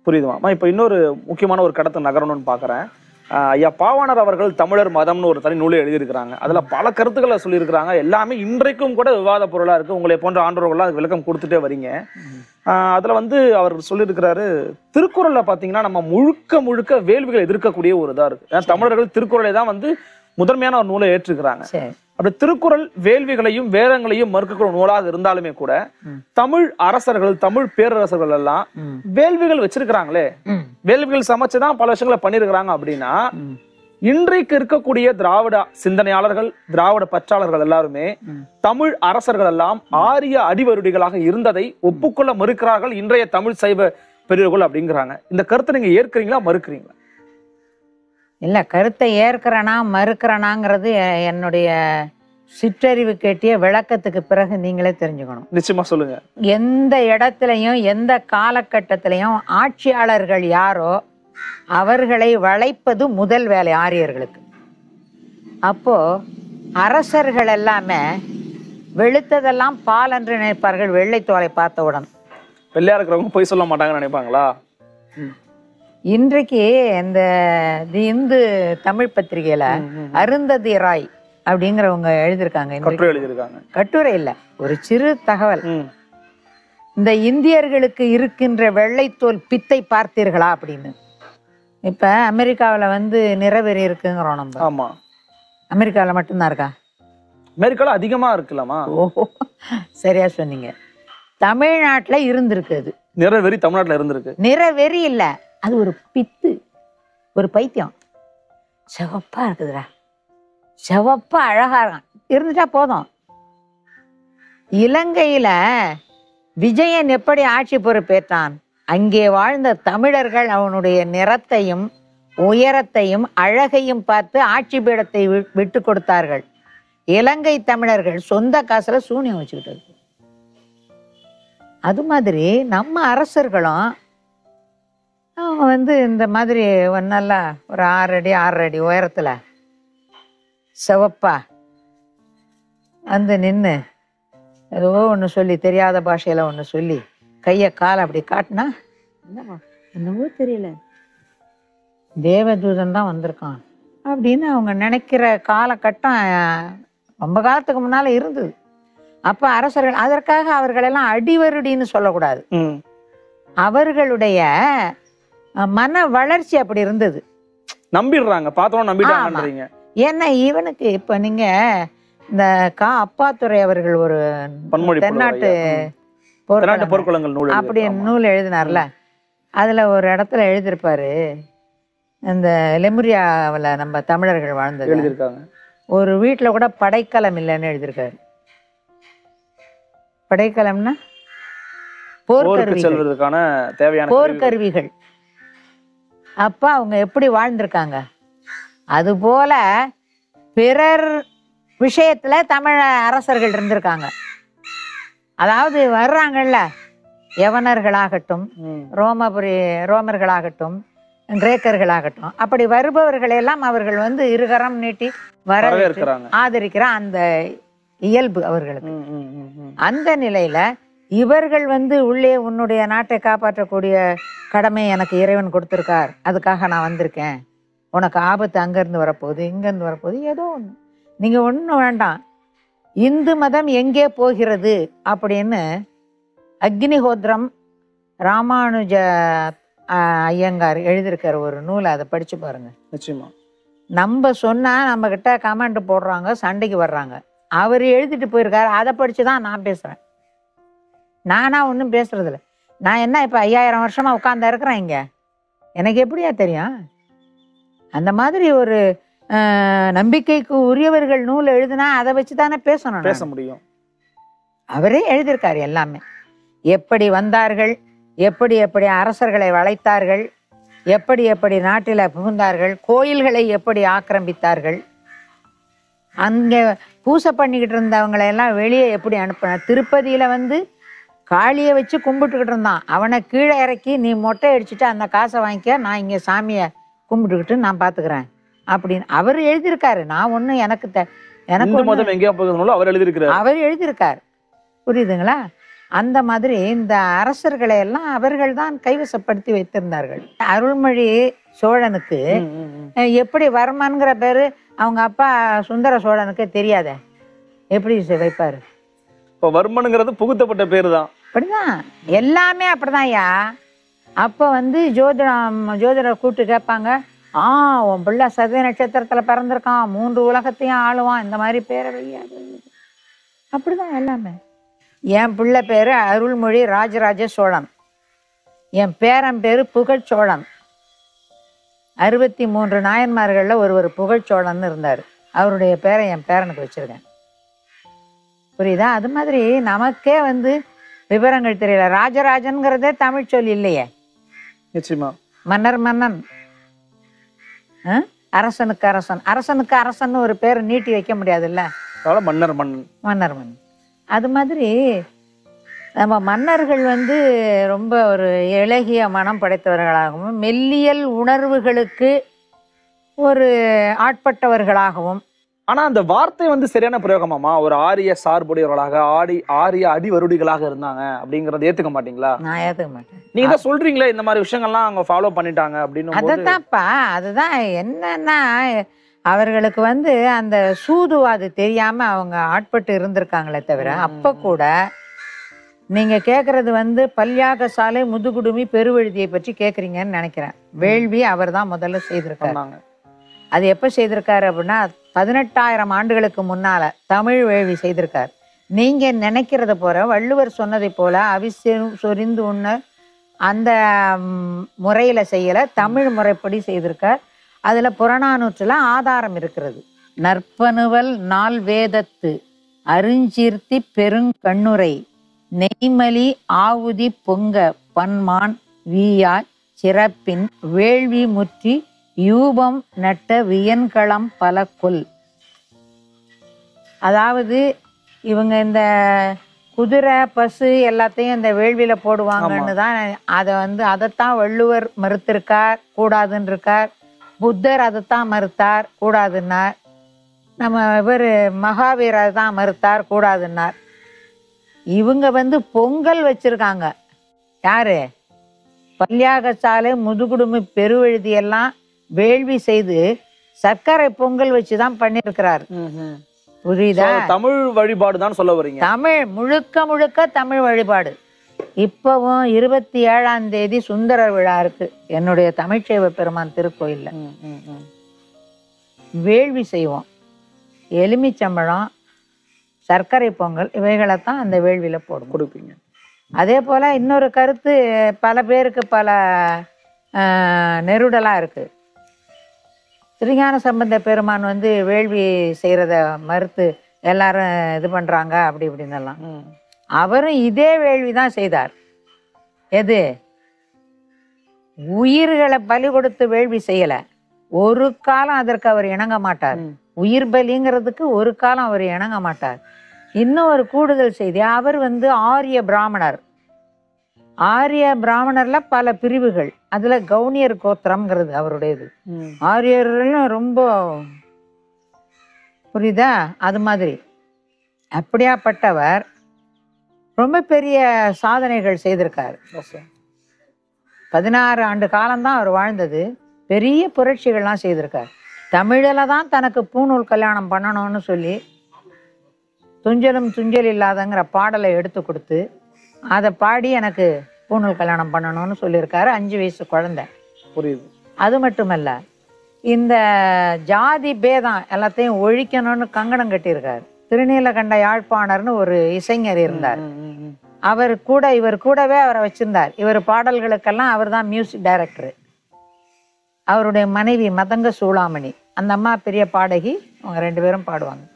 புரியுதுமா இப்போ இன்னொரு முக்கியமான ஒரு கடத்தை நகரணும்னு பார்க்குறேன் ஐயா பாவாணர் அவர்கள் தமிழர் மதம்னு ஒரு தனி நூலை எழுதியிருக்கிறாங்க அதுல பல கருத்துக்களை சொல்லியிருக்கிறாங்க எல்லாமே இன்றைக்கும் கூட விவாத பொருளா இருக்கு உங்களை போன்ற ஆண்டவர்கள்லாம் அதுக்கு விளக்கம் கொடுத்துட்டே வரீங்க ஆஹ் அதுல வந்து அவர் சொல்லியிருக்கிறாரு திருக்குறள்ல பாத்தீங்கன்னா நம்ம முழுக்க முழுக்க வேள்விகளை எதிர்க்கக்கூடிய ஒரு இதா இருக்கு ஏன்னா தமிழர்கள் திருக்குறளை தான் வந்து முதன்மையான ஒரு நூலை ஏற்றுக்கிறாங்க சரி அப்படி திருக்குறள் வேள்விகளையும் வேதங்களையும் மறுக்கக்கூடிய நூலாக இருந்தாலுமே கூட ம். தமிழ் அரசர்கள் தமிழ் பேரரசர்கள் எல்லாம் ம். வேள்விகள் வச்சிருக்கிறாங்களே ம். வேள்விகள் சமைச்சுதான் பல விஷயங்களை பண்ணிருக்கிறாங்க அப்படின்னா ம். இன்றைக்கு இருக்கக்கூடிய திராவிட சிந்தனையாளர்கள் திராவிட பற்றாளர்கள் எல்லாருமே ம். தமிழ் அரசர்கள் எல்லாம் ஆரிய அடிவருடிகளாக இருந்ததை ஒப்புக்கொள்ள மறுக்கிறார்கள் இன்றைய தமிழ் சைவ பெரியவர்கள் அப்படிங்கிறாங்க இந்த கருத்தை நீங்க ஏற்கிறீங்களா மறுக்கிறீங்களா இல்ல கருத்தை ஏற்கிறனா மறுக்கிறனாங்கிறது எ- என்னுடைய சிற்றறிவு கேட்டிய விளக்கத்துக்கு பிறகு நீங்களே தெரிஞ்சுக்கணும் நிச்சயமா சொல்லுங்க எந்த இடத்துலையும் எந்த காலகட்டத்திலையும் ஆட்சியாளர்கள் யாரோ அவர்களை வளைப்பது முதல் வேலை ஆரியர்களுக்கு அப்போ அரசர்கள் எல்லாமே வெளுத்ததெல்லாம் பால் என்று நினைப்பார்கள் வெள்ளைத்தோலை பார்த்தவுடன் வெள்ளையா இருக்கிறவங்க பொய் சொல்ல மாட்டாங்கன்னு நினைப்பாங்களா இன்றைக்கு இந்த தி இந்து தமிழ் பத்திரிகையில அருந்ததி ராய் அப்படிங்கிறவங்க எழுதியிருக்காங்க இன்றைக்கு. கட்டுரை எழுதியிருக்காங்க கட்டுரை இல்ல ஒரு சிறு தகவல் ம். இந்த இந்தியர்களுக்கு இருக்கின்ற வெள்ளைத்தோல் பித்தை பார்த்தீர்களா அப்படின்னு இப்ப அமெரிக்காவுல வந்து நிறவெறி இருக்குங்கிறோம் நம்ம ஆமா அமெரிக்காவுல மட்டும்தான் இருக்கா அமெரிக்கால அதிகமா இருக்கலாமா ஓஹோ சரியா சொன்னீங்க தமிழ்நாட்டுல இருந்திருக்கு அது நிறவெறி தமிழ்நாட்டுல இருந்திருக்கு நிறவெறி இல்ல அது ஒரு பித்து ஒரு பைத்தியம் சிவப்பா இருக்குதுடா சிவப்பா அழகா இருக்கான் இருந்துட்டா போதும் இலங்கையில விஜயன் எப்படி ஆட்சி பொறுப்பேற்றான் அங்கே வாழ்ந்த தமிழர்கள் அவனுடைய நிறத்தையும் உயரத்தையும் அழகையும் பார்த்து ஆட்சி பீடத்தை வி- விட்டு கொடுத்தார்கள் இலங்கை தமிழர்கள் சொந்த காசுல சூனியம் வச்சுக்கிட்டது அது மாதிரி நம்ம அரசர்களும் அவங்க வந்து இந்த மாதிரி ஒரு நல்லா ஒரு ஆறு அடி ஆறு அடி உயரத்துல சிவப்பா வந்து நின்று ஏதோ ஒன்று சொல்லி தெரியாத பாஷையில ஒன்று சொல்லி கையை காலை அப்படி காட்டினா என்னவா என்னவோ தெரியல தேவதூதன் தான் வந்திருக்கான் அப்படின்னு அவங்க நினைக்கிற காலகட்டம் அஹ், ரொம்ப காலத்துக்கு முன்னால இருந்தது அப்ப அரசர்கள் அதற்காக அவர்களெல்லாம் அடிவருடின்னு சொல்லக்கூடாது ம். அவர்களுடைய அஹ், மன வளர்ச்சி அப்படி இருந்தது நம்பிடுறாங்க பார்த்தோம் நம்பிட்டாங்கன்றீங்க ஏன்னா இவனுக்கு இப்ப நீங்க இந்த கா அப்பாத்துறை அவர்கள் ஒரு பன்மொழி தென்னாட்டு புலவர் ஐயா. ம். தென்னாட்டு போர்க்களங்கள் போர்க்குளங்கள் நூல் அப்படி எழுதியிருக்காங்க. நூல் எழுதினார்ல அதுல ஒரு இடத்துல எழுதியிருப்பாரு இந்த லெமுரியாவில் நம்ம தமிழர்கள் வாழ்ந்தது எழுதியிருக்காங்க ஒரு வீட்டுல கூட படைக்கலம் இல்லைன்னு எழுதியிருக்காரு படைக்கலம்னா போருக்கு போர்க்கருவிகள் செல்வதற்கான தேவையான கருவிகள். போர்க்கருவிகள் அப்ப அவங்க எப்படி வாழ்ந்திருக்காங்க அதுபோல பிறர் விஷயத்துல தமிழ அரசர்கள் இருந்திருக்காங்க அதாவது வர்றாங்கல்ல யவனர்களாகட்டும் ம். ரோமபுரி ரோமர்களாகட்டும் கிரேக்கர்களாகட்டும் அப்படி வருபவர்களை எல்லாம் அவர்கள் வந்து இருகரம் நீட்டி வரவேற்று வரவேற்கிறாங்க ஆதரிக்கிற அந்த இயல்பு அவர்களுக்கு ம், ம், ம், ம். அந்த நிலையில இவர்கள் வந்து உள்ளே உன்னுடைய நாட்டை காப்பாற்றக்கூடிய கடமை எனக்கு இறைவன் கொடுத்திருக்கார் அதுக்காக நான் வந்திருக்கேன் உனக்கு ஆபத்து அங்கேருந்து வரப்போகுது இங்கேருந்து வரப்போகுது ஏதோ ஒன்று நீங்கள் ஒன்றும் வேண்டாம் இந்து மதம் எங்கே போகிறது அப்படின்னு அக்னிஹோத்திரம் ராமானுஜ ஆ, ஐயங்கார் எழுதியிருக்கிற ஒரு நூலை அதை படிச்சு பாருங்க நிச்சயமா நம்ம சொன்னா நம்ம கிட்ட கமெண்ட் போடுறாங்க சண்டைக்கு வர்றாங்க அவர் எழுதிட்டு போயிருக்காரு அதை படிச்சு தான் நான் பேசுறேன் நானா ஒன்றும் பேசுறது இல்ல நான் என்ன இப்போ ஐயாயிரம் வருஷமா உட்கார்ந்தா இருக்கிறேன் இங்க எனக்கு எப்படியா தெரியும் அந்த மாதிரி ஒரு அஹ், நம்பிக்கைக்கு உரியவர்கள் நூல் எழுதுனா அதை வச்சு தானே பேசணும் நான். பேச முடியும் அவரே எழுதியிருக்காரு எல்லாமே எப்படி வந்தார்கள் எப்படி எப்படி அரசர்களை வளைத்தார்கள் எப்படி எப்படி நாட்டில் புகுந்தார்கள் கோயில்களை எப்படி ஆக்கிரமித்தார்கள் அங்கே பூசை பண்ணிக்கிட்டு இருந்தவங்களை எல்லாம் வெளியே எப்படி அனுப்பின திருப்பதியில் வந்து காளியை வச்சு கும்பிட்டுக்கிட்டு இருந்தான் அவனை கீழே இறக்கி நீ மொட்டை அடிச்சுட்டு அந்த காசை வாங்கிக்க நான் இங்கே சாமியை கும்பிட்டுக்கிட்டு நான் பார்த்துக்கிறேன் அப்படின்னு அவர் எழுதியிருக்காரு நான் ஒன்றும் எனக்கு த எனக்கு இந்து ஒண்ணும் மதம் எங்கேயா போகுதுனாலும் அவர் எழுதியிருக்கிறார் அவர் எழுதியிருக்கார் புரியுதுங்களா அந்த மாதிரி இந்த அரசர்களை எல்லாம் அவர்கள் தான் கைவசப்படுத்தி வைத்திருந்தார்கள் அருள்மொழி சோழனுக்கு ம், ம், ம். அஹ், எப்படி வர்மன்கிற பேரு அவங்க அப்பா சுந்தர சோழனுக்கு தெரியாத எப்படி செ- வைப்பாரு இப்ப வர்மனுங்கிறது புகுத்தப்பட்ட பேரு தான் அப்படிதான் எல்லாமே அப்படிதான்யா அப்போ வந்து ஜோதிடம் ஜோதிடர் கூப்பிட்டு கேட்பாங்க ஆ உன் பிள்ளை சதய நட்சத்திரத்துல பிறந்திருக்கான் மூன்று உலகத்தையும் ஆளுவான் இந்த மாதிரி பேரை வையாது அப்படிதான் எல்லாமே என் பிள்ளை பேரு அருள்மொழி ராஜராஜ சோழன் என் பேரன் பேரு புகழ்ச்சோழன் அறுபத்தி மூன்று நாயன்மார்கள்ல ஒருவர் புகழ்ச்சோழன் இருந்தார் அவருடைய பேரை என் பேரனுக்கு வச்சிருக்கேன் புரியுதா அது மாதிரி நமக்கே வந்து விவரங்கள் தெரியல ராஜராஜன்கிறதே தமிழ் சொல் இல்லையே நிச்சயமா மன்னர் மன்னன் ஆ? அரசனுக்கு அரசன் அரசனுக்கு அரசன் ஒரு பேரை நீட்டி வைக்க முடியாதுல்ல அதனால மன்னர் மன்னன் மன்னர் மன்னன் அது மாதிரி நம்ம மன்னர்கள் வந்து ரொம்ப ஒரு இளகிய மனம் படைத்தவர்களாகவும் மெல்லியல் உணர்வுகளுக்கு ஒரு ஆட்பட்டவர்களாகவும் ஆனா அந்த வார்த்தை வந்து சரியான பிரயோகமாமா ஒரு ஆரிய சார்புடையவர்களாக ஆடி ஆரிய அடிவருடிகளாக இருந்தாங்க அப்படிங்கறத ஏத்துக்க மாட்டீங்களா நான் ஏற்றுக்க மாட்டேன் நீங்க தான் சொல்றீங்களே இந்த மாதிரி விஷயங்கள்லாம் அவங்க ஃபாலோ பண்ணிட்டாங்க அப்படின்னு போது அதத்தான்ப்பா அதுதான் என்னன்னா அவர்களுக்கு வந்து அந்த சூதுவாது தெரியாம அவங்க ஆட்பட்டு இருந்திருக்காங்களே தவிர ம். அப்ப கூட நீங்க கேக்குறது வந்து பல்யாக சாலை முதுகுடுமி பெருவழுதியை பற்றி கேக்குறீங்கன்னு நினைக்கிறேன் வேள்வி அவர் தான் முதல்ல செய்திருக்காரு சொன்னாங்க அது எப்ப செய்திருக்காரு அப்படின்னா பதினெட்டாயிரம் ஆண்டுகளுக்கு முன்னால தமிழ் வேள்வி செய்திருக்கார் நீங்க நினைக்கிறத போல வள்ளுவர் சொன்னதை போல அவிசு சொரிந்து உண்ண அந்த ம், முறையில செய்யல தமிழ் முறைப்படி செய்திருக்கார் அதுல புறநானூற்றுல ஆதாரம் இருக்கிறது நற்பனுவல் நால் வேதத்து அருஞ்சீர்த்தி பெருங்கண்ணுரை நெய்மலி ஆவுதி பொங்க பன்மான் வீயாய் சிறப்பின் வேள்வி முற்றி யூபம் நட்ட வியன்களம் பல கொல் அதாவது இவங்க இந்த குதிரை பசு எல்லாத்தையும் இந்த வேள்வியில போடுவாங்கன்னு தான் அதை வந்து அதைத்தான் வள்ளுவர் மறுத்திருக்கார் கூடாதுன்னு இருக்கார் புத்தர் அதைத்தான் மறுத்தார் கூடாதுன்னார் நம்ம இவர் மகாவீரர் தான் மறுத்தார் கூடாதுன்னார் இவங்க வந்து பொங்கல் வச்சிருக்காங்க யாரு பல்யாகச்சாலை முதுகுடுமி பெருவெழுதி எல்லாம் வேள்வி செய்து சர்க்கரை பொங்கல் வச்சு தான் பண்ணியிருக்கிறார் புரியுதா So, தமிழ் வழிபாடு தான் சொல்ல வரீங்க தமிழ் முழுக்க முழுக்க தமிழ் வழிபாடு இப்பவும் இருபத்தி ஏழாம் தேதி சுந்தரர் விழா இருக்கு என்னுடைய தமிழ்ச்செய்வ பெருமான் திருக்கோயில்ல ம், ம், ம். வேள்வி செய்வோம் எலுமிச்சம்பழம் சர்க்கரை பொங்கல் இவைகளைத்தான் அந்த வேள்வியில போடுவோம் கொடுப்பீங்க அதே போல இன்னொரு கருத்து பல பேருக்கு பல ஆஹ், நெருடலா இருக்கு திருஞான சம்பந்த பெருமான் வந்து வேள்வி செய்யறத மறுத்து எல்லாரும் இது பண்றாங்க அப்படி இப்படின்னு எல்லாம் ம். அவரும் இதே வேள்வி தான் செய்தார் எது உயிர்களை பலி கொடுத்து வேள்வி செய்யல ஒரு காலம் அதற்கு அவர் இணங்க மாட்டார் ம். உயிர் பலிங்கிறதுக்கு ஒரு காலம் அவர் இணங்க மாட்டார் இன்னும் ஒரு கூடுதல் செய்தி அவர் வந்து ஆரிய பிராமணர் ஆரிய பிராமணர்ல பல பிரிவுகள் அதுல கவுனியர் கோத்திரம்ங்கிறது அவருடையது ம். ஆரியர்களும் ரொம்ப புரியுதா அது மாதிரி அப்படியாப்பட்டவர் ரொம்ப பெரிய சாதனைகள் செய்திருக்காரு Okay. பதினாறு ஆண்டு காலம்தான் அவர் வாழ்ந்தது பெரிய புரட்சிகள்லாம் செய்திருக்கார் தமிழில தான் தனக்கு பூநூல் கல்யாணம் பண்ணணும்னு சொல்லி துஞ்சலும் துஞ்சல் இல்லாதங்கிற பாடலை எடுத்து கொடுத்து அதை பாடி எனக்கு பூநூல் கல்யாணம் பண்ணணும்னு சொல்லியிருக்காரு அஞ்சு வயசு குழந்தை புரியுது அது மட்டுமல்ல இந்த ஜாதி பேதம் எல்லாத்தையும் ஒழிக்கணும்னு கங்கணம் கட்டியிருக்காரு திருநீலகண்ட யாழ்ப்பாணர்னு ஒரு இசைஞர் இருந்தார் ம், ம், ம். அவர் கூட இவர் கூடவே அவரை வச்சிருந்தார் இவர் பாடல்களுக்கெல்லாம் அவர் தான் மியூசிக் டைரக்டர் அவருடைய மனைவி மதங்க சூளாமணி அந்த அம்மா பெரிய பாடகி அவங்க ரெண்டு பேரும் பாடுவாங்க